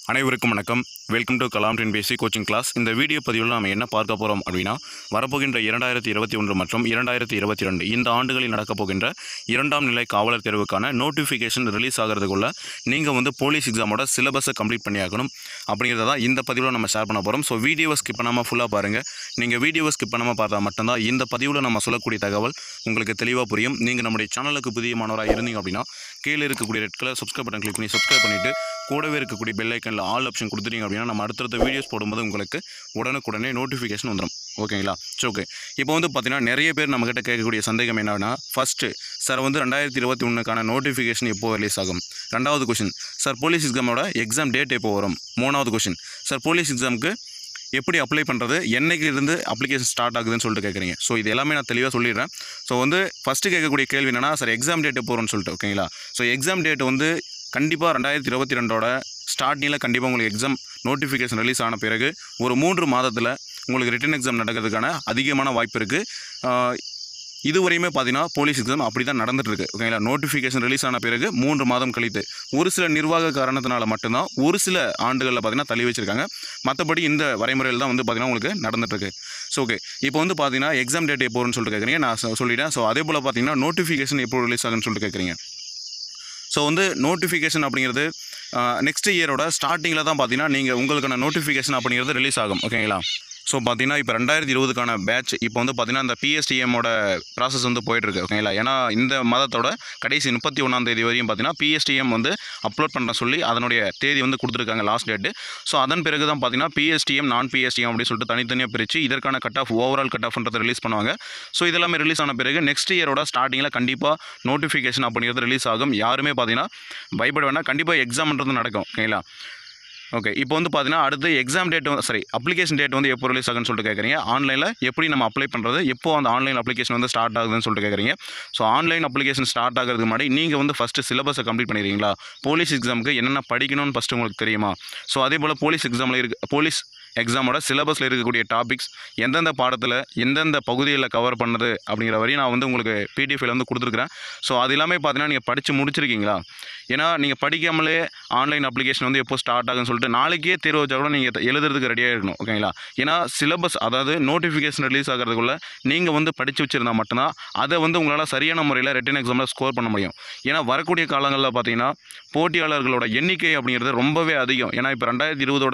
அனைவருக்கும் வணக்கம் welcome to Kalam டென் பேசி கோச்சிங் கிளாஸ் இந்த வீடியோ பதிவில் நம்ம என்ன பார்க்க போகிறோம் அப்படின்னா வரப்போகின்ற இரண்டாயிரத்தி இருபத்தி ஒன்று மற்றும் இரண்டாயிரத்தி இருபத்தி ரெண்டு இந்த ஆண்டுகளில் நடக்கப் போகின்ற இரண்டாம் நிலை காவலர் தேர்வுக்கான நோட்டிஃபிகேஷன் ரிலீஸ் ஆகிறதுக்குள்ள நீங்கள் வந்து போலீஸ் எக்ஸாமோட சிலபஸை கம்ப்ளீட் பண்ணியாகணும் அப்படிங்கிறத தான் இந்த பதிவில் நம்ம ஷேர் பண்ண போகிறோம் ஸோ வீடியோவை ஸ்கிப் பண்ணாமல் ஃபுல்லாக பாருங்கள் நீங்கள் வீடியோவை ஸ்கிப் பண்ணாமல் பார்த்தா மட்டும்தான் இந்த பதிவில் நம்ம சொல்லக்கூடிய தகவல் உங்களுக்கு தெளிவாக புரியும் நீங்கள் நம்முடைய சேனலுக்கு புதிய மாணவராக இருந்தீங்க அப்படின்னா கீழே இருக்கக்கூடிய red colour subscribe button click பண்ணி சப்ஸ்கிரைப் பண்ணிவிட்டு கூடவே இருக்கக்கூடிய பெல் ஐக்கனில் ஆல் ஆப்ஷன் கொடுத்துட்டீங்க அப்படின்னா நம்ம அடுத்தடுத்த வீடியோஸ் போடும்போது உங்களுக்கு உடனுக்குடனே நோட்டிஃபிகேஷன் வந்துடும் ஓகேங்களா சரி ஓகே இப்போ வந்து பார்த்தீங்கன்னா நிறைய பேர் நம்மக்கிட்ட கேட்கக்கூடிய சந்தேகம் என்னன்னா ஃபஸ்ட்டு சார் வந்து ரெண்டாயிரத்தி இருபத்தி ஒன்றுக்கான நோட்டிஃபிகேஷன் எப்போ ரிலீஸ் ஆகும் ரெண்டாவது கொஷின் சார் போலீஸ் எக்ஸாமோட எக்ஸாம் டேட் எப்போ வரும் மூணாவது கொஷின் சார் போலீஸ் எக்ஸாமுக்கு எப்படி அப்ளை பண்ணுறது என்னைக்கு இருந்து அப்ளிகேஷன் ஸ்டார்ட் ஆகுதுன்னு சொல்லிட்டு கேட்குறீங்க ஸோ இது எல்லாமே நான் தெளிவாக சொல்லிடுறேன் ஸோ வந்து ஃபஸ்ட்டு கேட்கக்கூடிய கேள்வி என்னன்னா சார் எக்ஸாம் டேட் எப்போ வரும்னு சொல்லிட்டு ஓகேங்களா ஸோ எக்ஸாம் டேட் வந்து கண்டிப்பாக ரெண்டாயிரத்தி இருபத்தி ரெண்டோட ஸ்டார்டிங்கில் கண்டிப்பாக உங்களுக்கு எக்ஸாம் நோட்டிஃபிகேஷன் ரிலீஸ் ஆன பிறகு ஒரு மூன்று மாதத்தில் உங்களுக்கு ரிட்டன் எக்ஸாம் நடக்கிறதுக்கான அதிகமான வாய்ப்பு இருக்குது இதுவரையுமே பார்த்தீங்கன்னா போலீஸ் எக்ஸாம் அப்படி தான் நடந்துட்டு இருக்கு ஓகேங்களா நோட்டிஃபிகேஷன் ரிலீஸ் ஆன பிறகு மூன்று மாதம் கழித்து ஒரு சில நிர்வாக காரணத்தினால மட்டும்தான் ஒரு சில ஆண்டுகளில் பார்த்தீங்கன்னா தள்ளி வச்சிருக்காங்க மற்றபடி இந்த வரைமுறையில் தான் வந்து பார்த்தீங்கன்னா உங்களுக்கு நடந்துட்டு இருக்கு ஸோ ஓகே இப்போ வந்து பார்த்தீங்கன்னா எக்ஸாம் டேட் எப்போன்னு சொல்லிட்டு கேட்குறீங்க நான் சொ- சொல்லிட்டேன் ஸோ அதே போல் பார்த்தீங்கன்னா நோட்டிஃபிகேஷன் எப்போ ரிலீஸ் ஆகுன்னு சொல்லிட்டு கேட்குறீங்க ஸோ வந்து நோட்டிஃபிகேஷன் அப்படிங்கிறது நெக்ஸ்ட் இயரோட ஸ்டார்டிங்கில் தான் பார்த்தீங்கன்னா நீங்கள் உங்களுக்கான நோட்டிஃபிகேஷன் அப்படிங்கிறது ரிலீஸ் ஆகும் ஓகேங்களா ஸோ பார்த்தீங்கன்னா இப்போ ரெண்டாயிரத்தி இருபதுக்கான பேட்ச் இப்போ வந்து பார்த்தீங்கன்னா இந்த பிஎஸ்டிஎம்மோட ப்ராசஸ் வந்து போயிட்டுருக்கு ஓகேங்களா ஏன்னா இந்த மாதத்தோட கடைசி முப்பத்தி ஒன்றாம் தேதி வரையும் பார்த்தீங்கன்னா பிஎஸ்டிஎம் வந்து அப்லோட் பண்ண சொல்லி அதனுடைய தேதி வந்து கொடுத்துருக்காங்க லாஸ்ட் டேட்டு ஸோ அதன் பிறகு தான் பார்த்தீங்கன்னா பிஎஸ்டிஎம் நான் பிஎஸ்டிஎம் அப்படின்னு சொல்லிட்டு தனித்தனியாக பிரித்து இதற்கான கட் ஆஃப் ஓவரால் கட் ஆஃப்ன்றதை ரிலீஸ் பண்ணுவாங்க ஸோ இதெல்லாமே ரிலீஸ் ஆன பிறகு நெக்ஸ்ட் இயரோட ஸ்டார்டிங்கில் கண்டிப்பாக நோட்டிஃபிகேஷன் அப்படிங்கிறது ரிலீஸ் ஆகும் யாருமே பார்த்தீங்கன்னா பயப்பட வேணாம் கண்டிப்பாக எக்ஸாம்ன்றது நடக்கும் ஓகேங்களா ஓகே இப்போ வந்து பார்த்தீங்கன்னா அடுத்து எக்ஸாம் டேட் வந்து சாரி அப்ளிகேஷன் டேட் வந்து எப்போ ரிலீஸ் ஆகுன்னு சொல்லிட்டு கேட்குறீங்க ஆன்லைனில் எப்படி நம்ம அப்ளை பண்ணுறது எப்போ அந்த ஆன்லைன் அப்ளிகேஷன் வந்து ஸ்டார்ட் ஆகுதுன்னு சொல்லிட்டு கேட்குறீங்க ஸோ ஆன்லைன் அப்ளிகேஷன் ஸ்டார்ட் ஆகிறதுக்கு முன்னாடி நீங்கள் வந்து ஃபஸ்ட்டு சிலபஸை கம்ப்ளீட் பண்ணிடுறீங்களா போலீஸ் எக்ஸாமுக்கு என்னென்ன படிக்கணும்னு ஃபஸ்ட்டு உங்களுக்கு தெரியுமா ஸோ அதே போல் போலீஸ் எக்ஸாமில் இருக்கு போலீஸ் எக்ஸாமோட சிலபஸில் இருக்கக்கூடிய டாபிக்ஸ் எந்தெந்த பாடத்தில் எந்தெந்த பகுதிகளில் கவர் பண்ணது அப்படிங்கிற வரையும் நான் வந்து உங்களுக்கு பிடிஎஃப்ல வந்து கொடுத்துருக்குறேன் ஸோ அது எல்லாமே பார்த்தீங்கன்னா நீங்கள் படித்து முடிச்சிருக்கீங்களா ஏன்னா நீங்கள் படிக்காமலே ஆன்லைன் அப்ளிகேஷன் வந்து எப்போ ஸ்டார்ட் ஆகுன்னு சொல்லிட்டு நாளைக்கே தேர்வு வச்சா கூட நீங்கள் எழுதுறதுக்கு ரெடியாக இருக்கணும் ஓகேங்களா ஏன்னா சிலபஸ் அதாவது நோட்டிஃபிகேஷன் ரிலீஸ் ஆகிறதுக்குள்ள நீங்கள் வந்து படித்து வச்சிருந்தா மட்டும்தான் அதை வந்து உங்களால் சரியான முறையில் ரிட்டன் எக்ஸாமில் ஸ்கோர் பண்ண முடியும் ஏன்னா வரக்கூடிய காலங்களில் பார்த்தீங்கன்னா போட்டியாளர்களோட எண்ணிக்கை அப்படிங்கிறது ரொம்பவே அதிகம் ஏன்னா இப்போ ரெண்டாயிரத்தி இருபதோட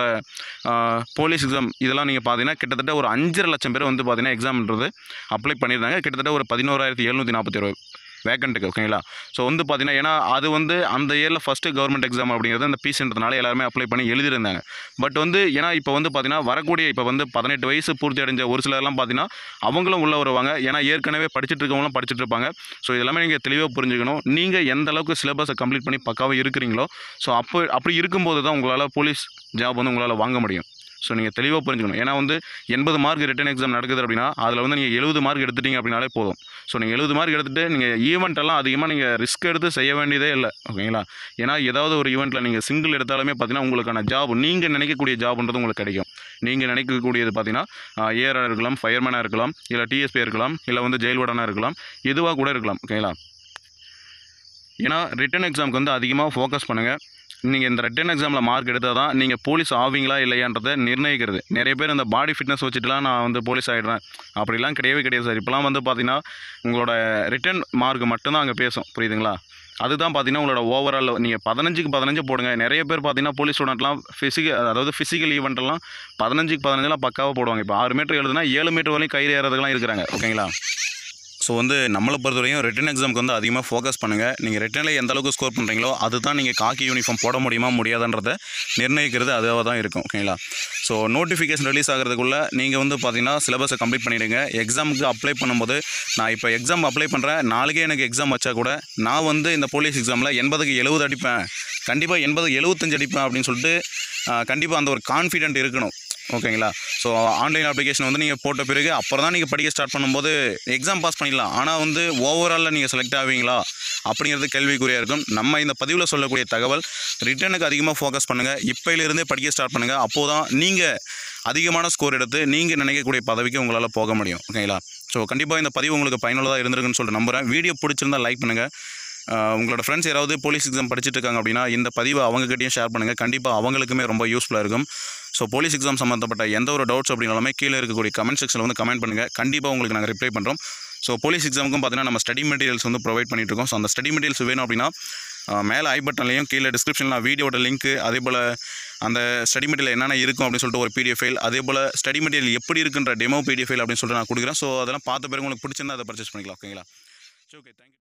போலீஸ் எக்ஸாம் இதெல்லாம் நீங்கள் பார்த்தீங்கன்னா கிட்டத்தட்ட ஒரு அஞ்சரை லட்சம் பேர் வந்து பார்த்தீங்கன்னா எக்ஸாம்ன்றது அப்ளை பண்ணியிருந்தாங்க கிட்டத்தட்ட ஒரு பதினோராயிரத்தி எழுநூற்றி நாற்பத்தி ஒரு வேக்கண்ட்டுக்கு ஓகேங்களா ஸோ வந்து பார்த்தீங்கன்னா ஏன்னா அது வந்து அந்த இயரில் ஃபஸ்ட்டு கவர்மெண்ட் எக்ஸாம் அப்படிங்கிறது அந்த பீஸ்ன்றதுனால எல்லாருமே அப்ளை பண்ணி எழுதியிருந்தாங்க பட் வந்து ஏன்னா இப்போ வந்து பார்த்தீங்கன்னா வரக்கூடிய இப்போ வந்து பதினெட்டு வயசு பூர்த்தி அடைஞ்ச ஒரு சிலர்லாம் பார்த்தீங்கன்னா அவங்களும் உள்ளே வருவாங்க ஏன்னா ஏற்கனவே படிச்சுட்டு இருக்கவங்களும் படிச்சுட்டு இருப்பாங்க ஸோ இதெல்லாமே நீங்கள் தெளிவாக புரிஞ்சுக்கணும் நீங்கள் எந்த அளவுக்கு சிலபஸை கம்ப்ளீட் பண்ணி பக்காவாக இருக்கிறீங்களோ ஸோ அப்போ அப்படி இருக்கும்போது தான் உங்களால் போலீஸ் ஜாப் வந்து உங்களால் வாங்க முடியும் ஸோ நீங்கள் தெளிவாக புரிஞ்சுக்கணும் ஏன்னா வந்து எண்பது மார்க் ரிட்டன் எக்ஸாம் நடக்குது அப்படின்னா அதில் வந்து நீங்கள் எழுபது மார்க் எடுத்துட்டீங்க அப்படின்னாலே போதும் ஸோ நீங்கள் எழுபது மார்க் எடுத்துகிட்டு நீங்கள் ஈவெண்ட் எல்லாம் அதிகமாக நீங்கள் ரிஸ்க் எடுத்து செய்ய வேண்டியதே இல்லை ஓகேங்களா ஏன்னா ஏதாவது ஒரு ஈவெண்ட்டில் நீங்கள் சிங்கிள் எடுத்தாலுமே பார்த்தீங்கன்னா உங்களுக்கான ஜாப் நீங்கள் நினைக்கக்கூடிய ஜாப்ன்றது உங்களுக்கு கிடைக்கும் நீங்கள் நினைக்கக்கூடியது பார்த்தீங்கன்னா ஏஆராக இருக்கலாம் ஃபயர்மேனாக இருக்கலாம் இல்லை டிஎஸ்பி இருக்கலாம் இல்லை வந்து ஜெயில் வார்டனாக இருக்கலாம் எதுவாக கூட இருக்கலாம் ஓகேங்களா ஏன்னா ரிட்டன் எக்ஸாமுக்கு வந்து அதிகமாக ஃபோக்கஸ் பண்ணுங்கள் நீங்கள் இந்த ரிட்டன் எக்ஸாமில் மார்க் எடுத்தால் தான் நீங்கள் போலீஸ் ஆவீங்களா இல்லையான்றதை நிர்ணயிக்கிறது நிறைய பேர் இந்த பாடி ஃபிட்னஸ் வச்சுட்டுலாம் நான் வந்து போலீஸ் ஆகிடுறேன் அப்படிலாம் கிடையவே கிடையாது சார் இப்போலாம் வந்து பார்த்தீங்கன்னா உங்களோட ரிட்டன் மார்க் மட்டும்தான் அங்கே பேசும் புரியுதுங்களா அதுதான் பார்த்தீங்கன்னா உங்களோட ஓவரால் நீங்கள் பதினஞ்சுக்கு பதினஞ்சு போடுங்க நிறைய பேர் பார்த்தீங்கன்னா போலீஸ் ஸ்டூடெண்ட்லாம் ஃபிசிக்கல் அதாவது ஃபிசிக்கல் ஈவெண்ட்லாம் பதினஞ்சுக்கு பதினஞ்சுலாம் பக்காவாக போடுவாங்க இப்போ ஆறு மீட்டர் எழுதுனா ஏழு மீட்டர் வரையும் கயிறு ஏறதுக்கெல்லாம் இருக்கிறாங்க ஓகேங்களா ஸோ வந்து நம்மளை பொறுத்தவரையும் ரிட்டன் எக்ஸாமுக்கு வந்து அதிகமாக ஃபோக்கஸ் பண்ணுங்கள் நீங்கள் ரிட்டனில் எந்த அளவுக்கு ஸ்கோர் பண்ணுறீங்களோ அதுதான் நீங்கள் காக்கி யூனிஃபார்ம் போட முடியுமா முடியாதுன்றதை நிர்ணயிக்கிறது அதுவாக தான் இருக்கும் ஓகேங்களா ஸோ நோட்டிஃபிகேஷன் ரிலீஸ் ஆகிறதுக்குள்ள நீங்கள் வந்து பார்த்தீங்கன்னா சிலபஸை கம்ப்ளீட் பண்ணிவிடுங்க எக்ஸாமுக்கு அப்ளை பண்ணும்போது நான் இப்போ எக்ஸாம் அப்ளை பண்ணுறேன் நாளைக்கே எனக்கு எக்ஸாம் வச்சா கூட நான் வந்து இந்த போலீஸ் எக்ஸாமில் எண்பதுக்கு எழுபது அடிப்பேன் கண்டிப்பாக எண்பதுக்கு எழுபத்தஞ்சு அடிப்பேன் அப்படின்னு சொல்லிட்டு கண்டிப்பாக அந்த ஒரு கான்ஃபிடென்ட் இருக்கணும் ஓகேங்களா ஸோ ஆன்லைன் அப்ளிகேஷன் வந்து நீங்கள் போட்ட பிறகு அப்புறம் தான் நீங்கள் படிக்க ஸ்டார்ட் பண்ணும்போது எக்ஸாம் பாஸ் பண்ணிடலாம் ஆனால் வந்து ஓவராலில் நீங்கள் செலக்ட் ஆவீங்களா அப்படிங்கிறது கேள்விக்குறியாக இருக்கும் நம்ம இந்த பதிவில் சொல்லக்கூடிய தகவல் ரிட்டனுக்கு அதிகமாக ஃபோக்கஸ் பண்ணுங்கள் இப்போயிலிருந்தே படிக்க ஸ்டார்ட் பண்ணுங்கள் அப்போது தான் நீங்கள் அதிகமான ஸ்கோர் எடுத்து நீங்கள் நினைக்கக்கூடிய பதவிக்கு உங்களால் போக முடியும் ஓகேங்களா ஸோ கண்டிப்பாக இந்த பதிவு உங்களுக்கு பயனுள்ளதாக இருந்திருக்குன்னு சொல்லிட்டு நம்புகிறேன் வீடியோ பிடிச்சிருந்தா லைக் பண்ணுங்கள் ஆஹ் உங்களோட ஃப்ரெண்ட்ஸ் யாராவது போலீஸ் எக்ஸாம் படிச்சுட்டு இருக்காங்க அப்படின்னா இந்த பதிவை அவங்ககிட்டயும் ஷேர் பண்ணுங்கள் கண்டிப்பாக அவங்களுக்குமே ரொம்ப யூஸ்ஃபுல்லாக இருக்கும் ஸோ போலீஸ் எக்ஸாம் சம்மந்தப்பட்ட எந்த ஒரு டவுட்ஸ் அப்படின்னாலுமே கீழே இருக்கக்கூடிய கமெண்ட் செக்ஷனில் வந்து கமெண்ட் பண்ணுங்கள் கண்டிப்பாக உங்களுக்கு நாங்கள் ரிப்ளை பண்ணுறோம் ஸோ போலீஸ் எக்ஸாமுக்கும் பார்த்தீங்கன்னா நம்ம ஸ்டடி மெட்டீரியல்ஸ் வந்து ப்ரொவைட் பண்ணிட்டு இருக்கோம் ஸோ அந்த ஸ்டடி மெட்டீரியல்ஸ் வேணும் அப்படின்னா ஆஹ் மேலே ஐ பட்டன்லையும் கீழே டிஸ்கிரிப்ஷனில் நான் வீடியோட லிங்க் அதே போல் அந்த ஸ்டடி மெட்டீரியல் என்னென்ன இருக்கும் அப்படின்னு சொல்லிட்டு ஒரு பிடிஎஃப் ஃபைல் அதே போல் ஸ்டடி மெட்டீரியல் எப்படி இருக்குன்ற டெமோ பிடிஎஃப் ஃபைல் அப்படின்னு சொல்லிட்டு நான் கொடுக்குறேன் ஸோ அதெல்லாம் பார்த்த பிறகு உங்களுக்கு பிடிச்சிருந்தா அதை பர்ச்சேஸ் பண்ணிக்கலாம் ஓகேங்களா ஸோ ஓகே தேங்க்யூ